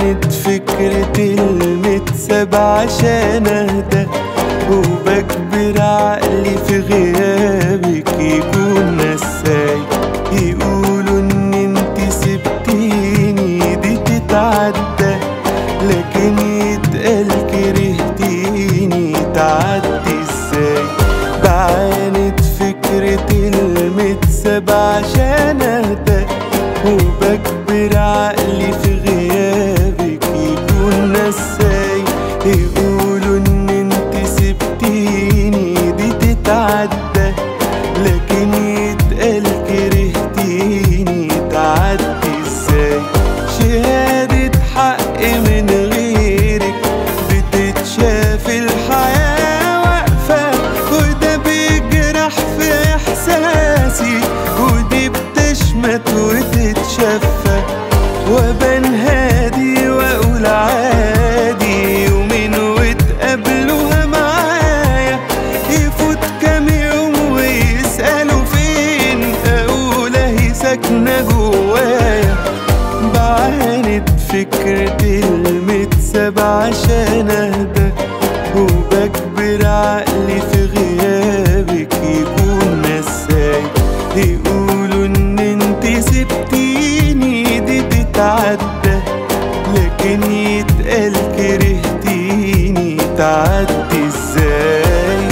بعاند فكرة المتساب عشان اهدى وبكبر عقلي في غيابك يكون نساي يقولوا ان انت سبتيني دي تتعدى لكن يتقال كرهتيني تعدي ازاي بعاند فكرة المتساب عشان اهدى وبكبر عقلي في غيابك يكون نساي يقولوا ان انت سبتيني دي تتعدى لكن يتقال كرهتيني تعدي ازاي شهادة حق من غيرك بتتشاف الحياة واقفة وده بيجرح في إحساسي ودي بتشمت وتتشفى وبان هادي وأقول عادي يومين وتقابلوها معايا يفوت كام يوم ويسألوا فين أقول أهي ساكنة جوايا بعاند فكرة المتساب عشان اهدى وبكبر عقلي في غيابك يكون نساي يقولوا ان انت سبتيني دي تتعدى لكن يتقال كرهتيني تعدي ازاي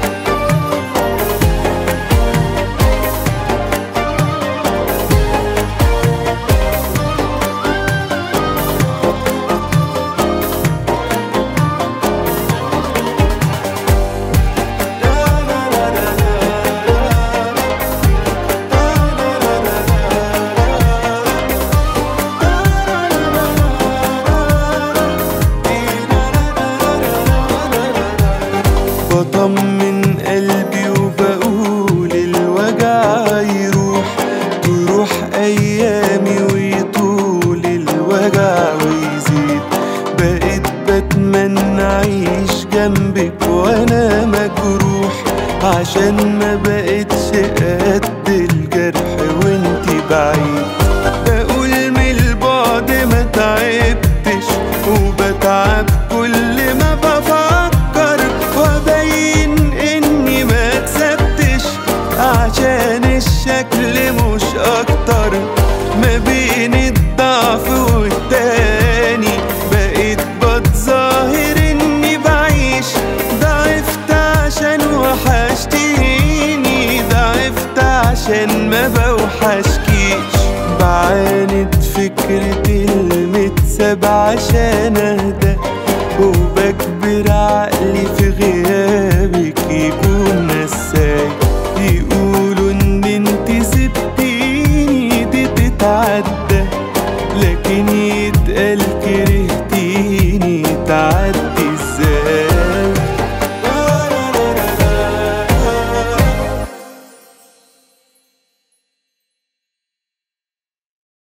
بطمن قلبي وبقول الوجع يروح تروح ايامي ويطول الوجع ويزيد بقيت بتمنى اعيش جنبك وانا مجروح عشان ما بقتش قد الجرح وانتي بعيد بقول من البعد ما تعبتش وبتعب كل ما بفكر وابين اني ما كسبتش عشان الشكل مش اكتر ما بين الضعف والتاني بقيت بتظاهر اني بعيش ضعفت عشان وحشتيني ضعفت عشان ما بوحشكيش بعاند فكرة المتساب عشان اهدى وبكبر عقلي في غيابك يكون نساي يقولوا ان انت سبتيني دي تتعدى لكن يتقال كرهت